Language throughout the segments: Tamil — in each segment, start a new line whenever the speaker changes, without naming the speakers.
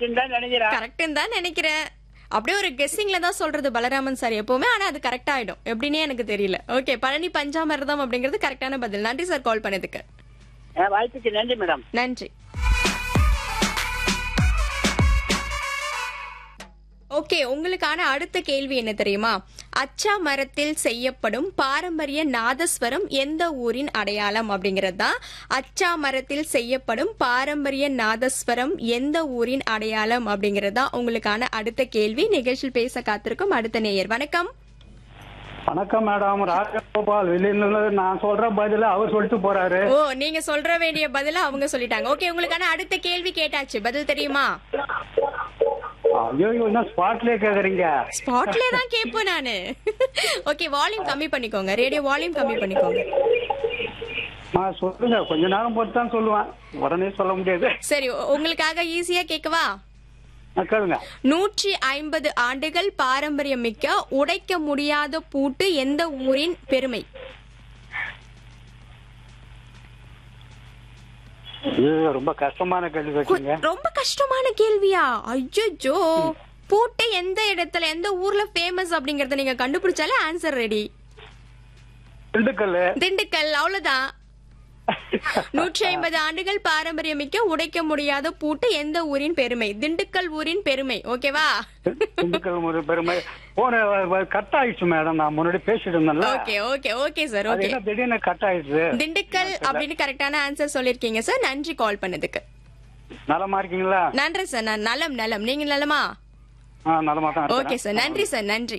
கரெக்ட் தான் நினைக்கிறேன்
கரெக்ட்னு தான் நினைக்கிறேன் அப்படியே ஒரு கெஸ்ஸிங்ல தான் சொல்றது பலராமன் சார் எப்பவுமே ஆனா அது கரெக்ட் ஆயிடும் எப்படின்னே எனக்கு தெரியல ஓகே பழனி பஞ்சாமிர்தம் அப்படிங்கிறது கரெக்டான பதில் நன்றி சார் கால் பண்ணதுக்கு
அஹ், வாய்ப்புக்கு நன்றி மேடம்
நன்றி ஓகே உங்களுக்கான அடுத்த கேள்வி என்ன தெரியுமா அச்சா மரத்தில் செய்யப்படும் பாரம்பரிய நாதஸ்வரம் எந்த ஊரின் அடையாளம் அப்படிங்கிறது தான் அச்சா மரத்தில் செய்யப்படும் பாரம்பரிய நாதஸ்வரம் எந்த ஊரின் அடையாளம் அப்படிங்கிறது தான் உங்களுக்கான அடுத்த கேள்வி நிகழ்ச்சியில் பேச காத்திருக்கும் அடுத்த நேயர் வணக்கம்
வணக்கம் மேடம் ராஜகோபால் வெளியில நான் சொல்ற பதில அவர் சொல்லிட்டு போறாரு
ஓ நீங்க சொல்ற வேண்டிய பதில அவங்க சொல்லிட்டாங்க ஓகே உங்களுக்கான அடுத்த கேள்வி கேட்டாச்சு பதில் தெரியுமா
ஐயோ என்ன ஸ்பாட்லயே கேக்குறீங்க
ஸ்பாட்ல தான் கேட்பேன் நானு ஓகே வால்யூம் கம்மி பண்ணிக்கோங்க ரேடியோ வால்யூம் கம்மி பண்ணிக்கோங்க
ஆ, சொல்லுங்க கொஞ்ச நேரம் பொறுத்து தான் சொல்லுவேன் உடனே சொல்ல முடியாது
சரி உ- உங்களுக்காக ஈஸியா கேட்கவா
ஆ, கேளுங்க
நூற்றி ஐம்பது ஆண்டுகள் பாரம்பரியம் மிக்க உடைக்க முடியாத பூட்டு எந்த ஊரின் பெருமை
ஐயோ, ரொம்ப கஷ்டமான கேள்வி
கு-
கேட்டீங்க
ரொம்ப கஷ்டமான கேள்வியா ஐயோ பூட்டு எந்த இடத்துல எந்த ஊர்ல ஃபேமஸ் அப்படிங்கறத நீங்க கண்டுபிடிச்சாலே ஆன்சர் ரெடி
திண்டுக்கல்
திண்டுக்கல் அவ்வளவுதான் நூற்றி ஐம்பது ஆண்டுகள் பாரம்பரியமிக்க உடைக்க முடியாத பூட்டு எந்த ஊரின் பெருமை திண்டுக்கல் ஊரின் பெருமை ஓகேவா
திண்டுக்கல் ஒரு பெருமை போன கட் ஆயிடுச்சு மேடம் நான் முன்னாடி பேசிட்டு இருந்தேன்ல
ஓகே ஓகே ஓகே சார்
அது
ஓகே
என்ன திடீர்னு கட் ஆயிடுச்சு
திண்டுக்கல் அப்படின்னு கரெக்டான ஆன்சர் சொல்லிருக்கீங்க சார் நன்றி கால் பண்ணதுக்கு
நலமா இருக்கீங்களா
நன்றி சார் நான் நலம் நலம் நீங்க நலமா
ஆ நலமா தான்
ஓகே
இருக்கேன்.
சார் நன்றி சார் நன்றி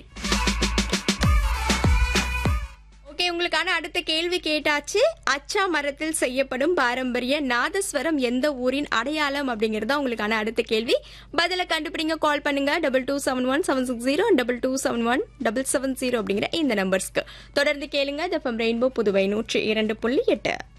ஓகே உங்களுக்கான அடுத்த கேள்வி கேட்டாச்சு அச்சா மரத்தில் செய்யப்படும் பாரம்பரிய நாதஸ்வரம் எந்த ஊரின் அடையாளம் அப்படிங்கறது தான் உங்களுக்கான அடுத்த கேள்வி பதில கண்டுபிடிங்க கால் பண்ணுங்க double two seven one seven six zero double two seven one double seven zero அப்படிங்கிற இந்த நம்பர்ஸ்க்கு தொடர்ந்து கேளுங்க த ரெயின்போ புதுவை நூற்றி இரண்டு புள்ளி எட்டு